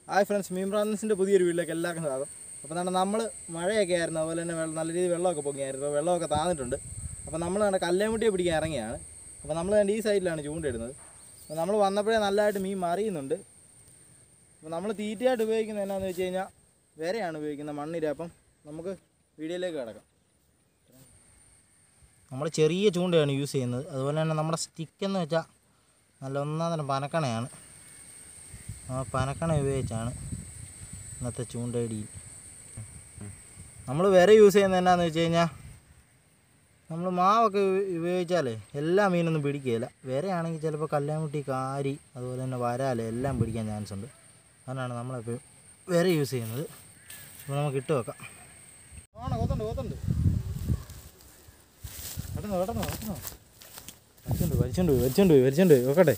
Hi friends മീൻ ബ്രാൻസിൻ്റെ പുതിയൊരു വീട്ടിലേക്ക് എല്ലാവർക്കും സ്വാഗതം അപ്പോൾ എന്താണ് നമ്മൾ മഴയൊക്കെ ആയിരുന്നു അതുപോലെ തന്നെ വെള്ളം നല്ല രീതിയിൽ വെള്ളമൊക്കെ പൊങ്ങിയായിരുന്നു അപ്പോൾ വെള്ളമൊക്കെ താന്നിട്ടുണ്ട് അപ്പോൾ നമ്മൾ കണ്ട കല്ലേമുട്ടിയെ പിടിക്കാൻ ഇറങ്ങിയാണ് അപ്പോൾ നമ്മൾ കണ്ട് ഈ സൈഡിലാണ് ചൂണ്ടിടുന്നത് അപ്പോൾ നമ്മൾ വന്നപ്പോഴേ നല്ലതായിട്ട് മീൻ മറിയുന്നുണ്ട് അപ്പോൾ നമ്മൾ തീറ്റയായിട്ട് ഉപയോഗിക്കുന്നത് എന്നാന്ന് വെച്ച് കഴിഞ്ഞാൽ വിരയാണ് ഉപയോഗിക്കുന്നത് മണ്ണിര അപ്പം നമുക്ക് വീഡിയോയിലേക്ക് കിടക്കാം നമ്മൾ ചെറിയ ചൂണ്ടയാണ് യൂസ് ചെയ്യുന്നത് അതുപോലെ തന്നെ നമ്മുടെ സ്റ്റിക്ക് എന്ന് വെച്ചാൽ നല്ല ഒന്നാം തരം പനക്കണയാണ് ആ പനക്കണ ഉപയോഗിച്ചാണ് ഇന്നത്തെ ചൂണ്ടയിടിയിൽ നമ്മൾ വിര യൂസ് ചെയ്യുന്നത് എന്നാന്ന് വെച്ച് കഴിഞ്ഞാൽ നമ്മൾ മാവൊക്കെ ഉപ- ഉപയോഗിച്ചാലേ എല്ലാ മീനൊന്നും പിടിക്കുകയില്ല വിരയാണെങ്കിൽ ചിലപ്പോൾ കല്ലാമുട്ടി കാരി അതുപോലെ തന്നെ വരാല് എല്ലാം പിടിക്കാൻ ചാൻസ് ഉണ്ട് അതിനാണ് നമ്മളെപ്പോഴും വിര യൂസ് ചെയ്യുന്നത് അപ്പോൾ നമുക്ക് ഇട്ട് വെക്കാം ആണോ കൊത്തുണ്ട് കൊത്തുണ്ട് പെട്ടെന്ന് പെട്ടെന്ന് പെട്ടെന്ന് വലിച്ചുണ്ട് പോയി വലിച്ചുണ്ട് പോയി വലിച്ചുണ്ട് പോയി വെക്കട്ടെ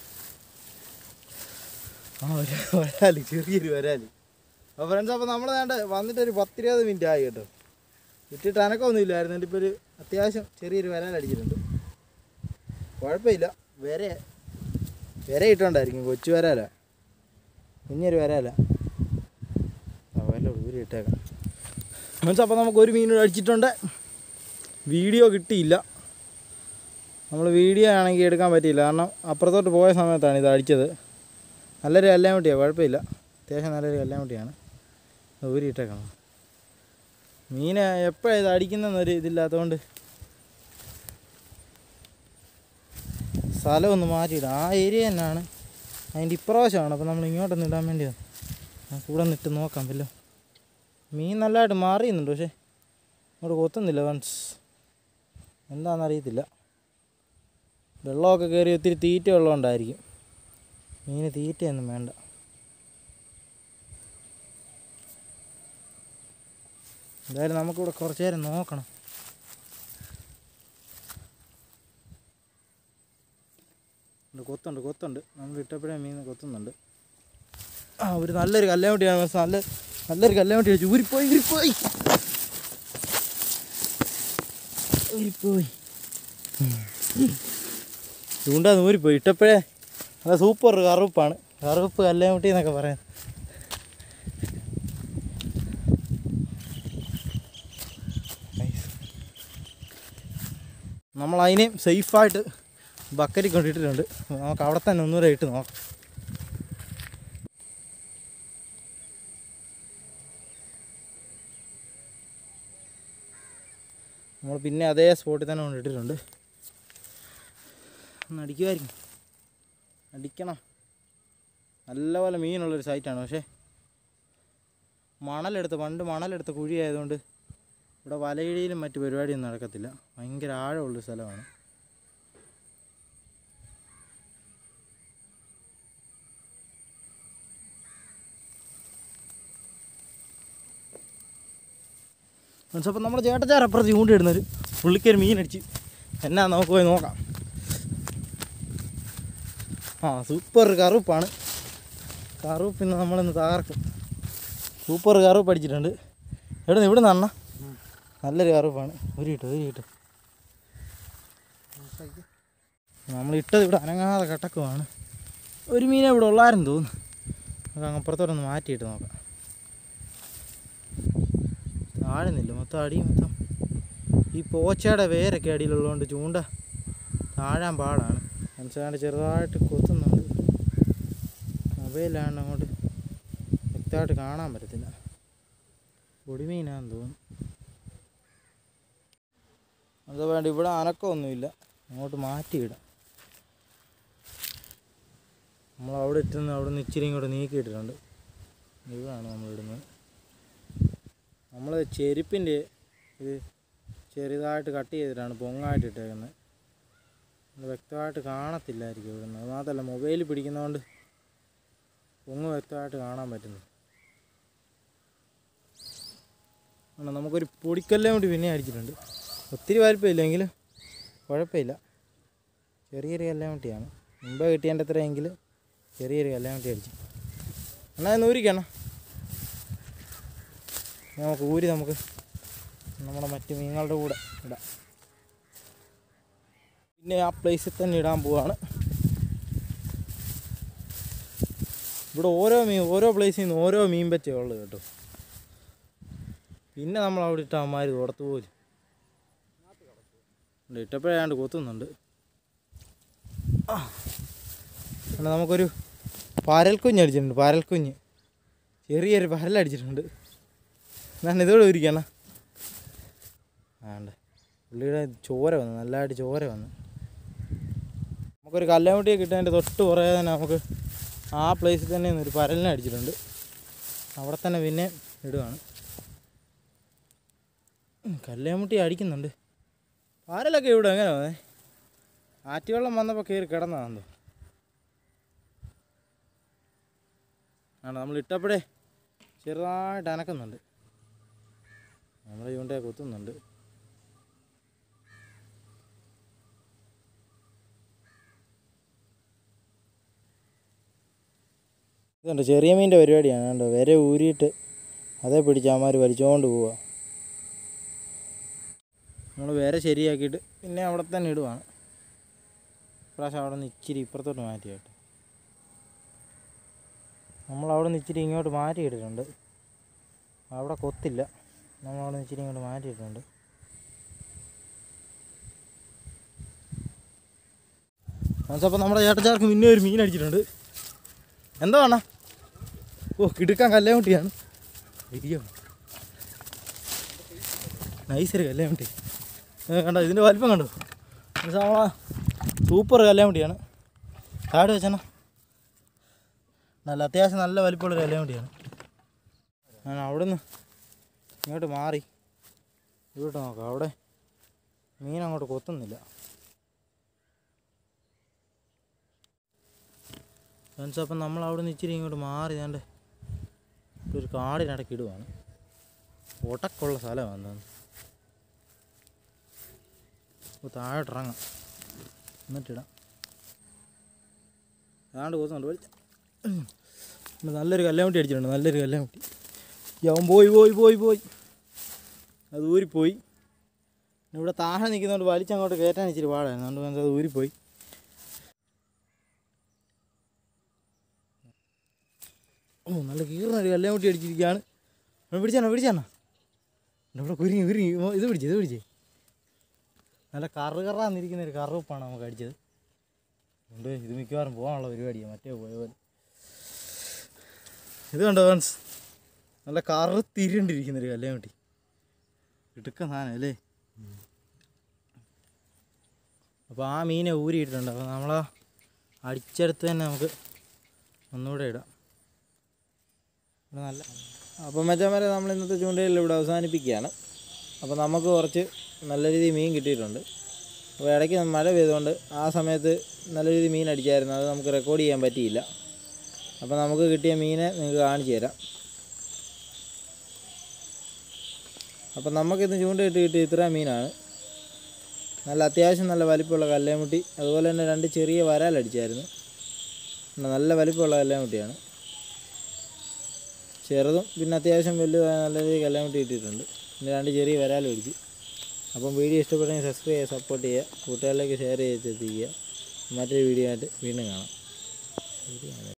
ആ ഒരു വരാല് ചെറിയൊരു വരാല് അപ്പോൾ ഫ്രണ്ട്സ് അപ്പോൾ നമ്മൾ വേണ്ട വന്നിട്ട് ഒരു പത്തിരുപത് മിനിറ്റ് ആയി കേട്ടോ ഇട്ടിട്ട് അനക്കമൊന്നും ഇല്ലായിരുന്നു എന്നിട്ട് ഇപ്പോൾ ഒരു അത്യാവശ്യം ചെറിയൊരു വരാൽ അടിച്ചിട്ടുണ്ട് കുഴപ്പമില്ല വര വര ഇട്ടുകൊണ്ടായിരിക്കും കൊച്ചു വരാല കുഞ്ഞൊരു വരാല ആ വല്ല ഊരി ഇട്ടേക്കാം ഫ്രണ്ട്സ് അപ്പോൾ നമുക്ക് ഒരു മീൻ അടിച്ചിട്ടുണ്ട് വീഡിയോ കിട്ടിയില്ല നമ്മൾ വീഡിയോ ആണെങ്കിൽ എടുക്കാൻ പറ്റിയില്ല കാരണം അപ്പുറത്തോട്ട് പോയ സമയത്താണ് ഇത് അടിച്ചത് നല്ലൊരു കല്ലാമുട്ടിയാണ് കുഴപ്പമില്ല അത്യാവശ്യം നല്ലൊരു കല്ലാമുട്ടിയാണ് ഊരിയിട്ടേക്കണം മീൻ എപ്പോഴാണ് ഇത് അടിക്കുന്നതെന്നൊരു ഇതില്ലാത്തതുകൊണ്ട് സ്ഥലം ഒന്ന് മാറ്റിയിടാം ആ ഏരിയ തന്നെയാണ് അതിൻ്റെ ഇപ്രാവശ്യമാണ് അപ്പോൾ നമ്മൾ ഇങ്ങോട്ടൊന്ന് ഇടാൻ വേണ്ടിയാണ് നമുക്ക് ഇവിടെ നിന്നിട്ട് നോക്കാം വല്ലോ മീൻ നല്ലതായിട്ട് മാറിയുന്നുണ്ട് പക്ഷേ ഇങ്ങോട്ട് കൊത്തുന്നില്ല വൺസ് എന്താണെന്നറിയത്തില്ല വെള്ളമൊക്കെ കയറി ഒത്തിരി തീറ്റ ഉള്ളതുകൊണ്ടായിരിക്കും മീന് തീറ്റയൊന്നും വേണ്ട എന്തായാലും നമുക്കിവിടെ കുറച്ച് നേരം നോക്കണം ഉണ്ട്, കൊത്തുണ്ട് കൊത്തുണ്ട് നമ്മൾ ഇട്ടപ്പോഴേ മീൻ കൊത്തുന്നുണ്ട് ആ ഒരു നല്ലൊരു കല്ലാമുട്ടിയാണ് പക്ഷെ നല്ല നല്ലൊരു കല്ലാമുട്ടി വെച്ചു ഊരിപ്പോയി ഊരിപ്പോയി ഊരിപ്പോയി ചൂണ്ടാന്ന് ഊരിപ്പോയി ഇട്ടപ്പോഴേ നല്ല സൂപ്പർ കറുപ്പാണ് കറുപ്പ് കല്ലാമുട്ടി എന്നൊക്കെ പറയാം നമ്മൾ അതിനെയും സേഫായിട്ട് ബക്കറ്റിൽ കൊണ്ടിട്ടിട്ടുണ്ട് നമുക്ക് അവിടെ തന്നെ ഒന്നുകൂടെ ഇട്ട് നോക്കാം നമ്മൾ പിന്നെ അതേ സ്പോട്ടിൽ തന്നെ കൊണ്ടിട്ടിട്ടുണ്ട് ഒന്ന് അടിക്കുമായിരിക്കും അടിക്കണം നല്ലപോലെ മീനുള്ളൊരു സൈറ്റാണ് പക്ഷേ മണലെടുത്ത് പണ്ട് മണലെടുത്ത കുഴി ആയതുകൊണ്ട് ഇവിടെ വലയിടിയിലും മറ്റു പരിപാടിയൊന്നും നടക്കത്തില്ല ഭയങ്കര ആഴമുള്ളൊരു സ്ഥലമാണ് അപ്പം നമ്മുടെ ചേട്ടച്ചാർ അപ്പുറത്ത് ചൂണ്ടിടുന്നൊരു പുള്ളിക്കൊരു മീനടിച്ച് എന്നാ നമുക്ക് പോയി നോക്കാം ആ സൂപ്പർ കറുപ്പാണ് കറുപ്പ് ഇന്ന് നമ്മളിന്ന് തകർക്കും സൂപ്പർ കറുപ്പ് അടിച്ചിട്ടുണ്ട് എവിടെ ഇവിടെ നിന്നാ നല്ലൊരു കറുപ്പാണ് ഒരു കിട്ടും ഒരു കിട്ടും നമ്മൾ ഇട്ടത് ഇവിടെ അനങ്ങാതെ കട്ടക്കുവാണ് ഒരു മീനെ ഇവിടെ ഉള്ളാരെന്ന് തോന്നുന്നു നമുക്ക് അങ്ങ് അപ്പുറത്തോട്ടൊന്ന് മാറ്റിയിട്ട് നോക്കാം താഴുന്നില്ല മൊത്തം അടി മൊത്തം ഈ പോച്ചയുടെ വേരൊക്കെ അടിയിലുള്ളതുകൊണ്ട് ചൂണ്ട താഴാൻ പാടാണ് മനസ്സിലാണ്ട് ചെറുതായിട്ട് കൊത്തുന്നുണ്ട് മൊബൈലാണ് അങ്ങോട്ട് വ്യക്തമായിട്ട് കാണാൻ പറ്റത്തില്ല പൊടിമീനാന്ന് തോന്നുന്നു അത് വേണ്ട ഇവിടെ അനക്കമൊന്നുമില്ല അങ്ങോട്ട് മാറ്റിയിടാം നമ്മൾ അവിടെ ഇട്ടുന്ന അവിടെ നിന്ന് ഇച്ചിരി ഇങ്ങോട്ട് നീക്കിയിട്ടിട്ടുണ്ട് ഇതാണ് നമ്മൾ ഇടുന്നത് നമ്മൾ ചെരുപ്പിൻ്റെ ഇത് ചെറുതായിട്ട് കട്ട് ചെയ്തിട്ടാണ് പൊങ്ങായിട്ട് ഇട്ടേക്കുന്നത് അത് വ്യക്തമായിട്ട് കാണത്തില്ലായിരിക്കും ഇവിടുന്ന് അത് മാത്രമല്ല മൊബൈൽ പിടിക്കുന്നതുകൊണ്ട് പൊങ്ങ് വ്യക്തമായിട്ട് കാണാൻ പറ്റുന്നു ആണ് നമുക്കൊരു പൊടിക്കല്ലേം കൂടി പിന്നെ അടിച്ചിട്ടുണ്ട് ഒത്തിരി വലിപ്പമില്ലെങ്കിലും കുഴപ്പമില്ല ചെറിയൊരു കല്ലാമട്ടിയാണ് മുമ്പേ കിട്ടിയതിൻ്റെ അത്രയെങ്കിൽ ചെറിയൊരു കല്ലാമട്ടി അടിച്ചു എന്നാൽ ഒന്ന് ഊരിക്കണം നമുക്ക് ഊരി നമുക്ക് നമ്മുടെ മറ്റ് മീനുകളുടെ കൂടെ ഇടാം പിന്നെ ആ പ്ലേസിൽ തന്നെ ഇടാൻ പോവാണ് ഇവിടെ ഓരോ മീൻ ഓരോ പ്ലേസിൽ നിന്ന് ഓരോ മീൻ പറ്റേ ഉള്ളു കേട്ടോ പിന്നെ നമ്മൾ അവിടെ ഇട്ട അമ്മമാർ തുടത്തു പോലും ഇട്ടപ്പോഴാണ്ട് കൊത്തുന്നുണ്ട് ആ. പിന്നെ നമുക്കൊരു പാരൽക്കുഞ്ഞ് അടിച്ചിട്ടുണ്ട് പാരൽക്കുഞ്ഞ് ചെറിയൊരു പരലടിച്ചിട്ടുണ്ട് ഞാൻ ഇതോടെ ഇരിക്കണം ആണ്ട് പുള്ളിയുടെ ചോര വന്നു നല്ലതായിട്ട് ചോര വന്നു നമുക്കൊരു കല്ലാമുട്ടിയെ കിട്ടാൻ്റെ തൊട്ട് പുറകെ തന്നെ നമുക്ക് ആ പ്ലേസിൽ തന്നെ ഒരു പരലിനെ അടിച്ചിട്ടുണ്ട് അവിടെ തന്നെ പിന്നെ ഇടുവാണ് ഉം, കല്ലാമുട്ടി അടിക്കുന്നുണ്ട് പാരലൊക്കെ ഇവിടെ എങ്ങനെ വന്നേ ആറ്റുവെള്ളം വന്നപ്പോൾ കയറി കിടന്നതാണെന്തോ ആണ് നമ്മൾ ഇട്ടപ്പോഴേ ചെറുതായിട്ട് അനക്കുന്നുണ്ട് നമ്മുടെ ചൂണ്ടയെ കുത്തുന്നുണ്ട് ഇതുണ്ട് ചെറിയ മീൻ്റെ പരിപാടിയാണ് കണ്ടോ വരെ ഊരിയിട്ട് അതേ പിടിച്ച് അമ്മമാർ വലിച്ചുകൊണ്ട് പോവുക നമ്മൾ വേറെ ശരിയാക്കിയിട്ട് പിന്നെ അവിടെ തന്നെ ഇടുവാണ് ഇപ്രാവശ്യം അവിടെ നിന്ന് ഇച്ചിരി ഇപ്പുറത്തോട്ട് മാറ്റിയായിട്ട് നമ്മൾ അവിടെ നിന്ന് ഇച്ചിരി ഇങ്ങോട്ട് മാറ്റിയിട്ടിട്ടുണ്ട് അവിടെ കൊത്തില്ല നമ്മൾ അവിടെ നിന്ന് ഇച്ചിരി ഇങ്ങോട്ട് മാറ്റിയിട്ടുണ്ട് അപ്പോൾ നമ്മുടെ ചേട്ടച്ചാർക്ക് മുന്നേ ഒരു മീൻ അടിച്ചിട്ടുണ്ട് എന്താ വേണ ഓ കിടുക്കാൻ കല്ലേമുട്ടിയാണ് അയ്യോ നൈസൊരു കല്ലേമുട്ടി ഏ, കണ്ടോ ഇതിൻ്റെ വലിപ്പം കണ്ടോ നമ്മളെ സൂപ്പർ കല്ലേമുട്ടിയാണ് കാട് വെച്ചണ നല്ല അത്യാവശ്യം നല്ല വലിപ്പമുള്ള കല്ലേമുട്ടിയാണ് ഞാൻ അവിടെ നിന്ന് ഇങ്ങോട്ട് മാറി ഇങ്ങോട്ട് നോക്കാം അവിടെ മീൻ അങ്ങോട്ട് കൊത്തുന്നില്ല ഫ്രണ്ട്സ് അപ്പം നമ്മൾ അവിടെ നിന്ന് ഇച്ചിരി ഇങ്ങോട്ട് മാറി ദാണ്ട് ഒരു കാടിനടക്ക് ഇടുവാണ് ഒട്ടക്കുള്ള സ്ഥലമാണ് എന്താന്ന് അപ്പോൾ താഴോട്ട് ഇറങ്ങാം എന്നിട്ടിടാം ഏതാണ്ട് കൊത്തുന്നുണ്ട് വലിച്ച പിന്നെ നല്ലൊരു കല്ലാമുട്ടി അടിച്ചിട്ടുണ്ട് നല്ലൊരു കല്ലാമുട്ടി അവൻ പോയി പോയി പോയി പോയി അത് ഊരിപ്പോയി പിന്നെ ഇവിടെ താഴെ നിൽക്കുന്നതുകൊണ്ട് വലിച്ചങ്ങോട്ട് കയറ്റാൻ ഇച്ചിരി പാടായിരുന്നു അതുകൊണ്ട് അത് ഊരിപ്പോയി ഓ നല്ല കീറിന ഒരു കല്ലാമുട്ടി അടിച്ചിരിക്കുകയാണ് ഇവിടെ പിടിച്ചാണോ പിടിച്ചാണോ ഇവിടെ കുരുങ്ങി കുരുങ്ങി ഓ, ഇത് പിടിച്ചേ ഇത് പിടിച്ചേ നല്ല കറു കറാന്നിരിക്കുന്ന ഒരു കറുപ്പാണ് നമുക്ക് അടിച്ചത് അതുകൊണ്ട് ഇത് മിക്കവാറും പോകാനുള്ള പരിപാടിയാണ് മറ്റേ പോയ പോലെ ഇത് കണ്ടോ ഫ്രണ്ട്സ് നല്ല കറുത്തിരിണ്ടിരിക്കുന്ന ഒരു കല്ലാമുട്ടി ഇടുക്ക സാധനം അല്ലേ അപ്പോൾ ആ മീനെ ഊരിയിട്ടുണ്ട് അപ്പോൾ നമ്മളാ അടിച്ചെടുത്ത് തന്നെ നമുക്ക് ഒന്നുകൂടെ ഇടാം ഇവിടെ നല്ല അപ്പോൾ മച്ചാമാരെ നമ്മൾ ഇന്നത്തെ ചൂണ്ടയിൽ ഇവിടെ അവസാനിപ്പിക്കുകയാണ് അപ്പോൾ നമുക്ക് കുറച്ച് നല്ല രീതിയിൽ മീൻ കിട്ടിയിട്ടുണ്ട് അപ്പോൾ ഇടയ്ക്ക് മഴ പെയ്തുകൊണ്ട് ആ സമയത്ത് നല്ല രീതിയിൽ മീൻ അടിച്ചായിരുന്നു അത് നമുക്ക് റെക്കോർഡ് ചെയ്യാൻ പറ്റിയില്ല അപ്പോൾ നമുക്ക് കിട്ടിയ മീനെ നിങ്ങൾക്ക് കാണിച്ചു തരാം അപ്പം നമുക്കിന്ന് ചൂണ്ടയിട്ട് കിട്ടിയ ഇത്രയും മീനാണ് നല്ല അത്യാവശ്യം നല്ല വലിപ്പമുള്ള കല്ലേമുട്ടി അതുപോലെ തന്നെ രണ്ട് ചെറിയ വരാലടിച്ചായിരുന്നു നല്ല വലിപ്പമുള്ള കല്ലേമുട്ടിയാണ് ചെറുതും പിന്നെ അത്യാവശ്യം വലിയ നല്ല രീതിയിൽ കല്ലേമുട്ടി കിട്ടിയിട്ടുണ്ട് പിന്നെ രണ്ട് ചെറിയ വരാൽ പിടിച്ച് അപ്പം വീഡിയോ ഇഷ്ടപ്പെട്ടെങ്കിൽ സബ്സ്ക്രൈബ് ചെയ്യുക സപ്പോർട്ട് ചെയ്യുക കൂട്ടുകാരിലേക്ക് ഷെയർ ചെയ്തെത്തിക്കുക മറ്റൊരു വീഡിയോ ആയിട്ട് വീണ്ടും കാണാം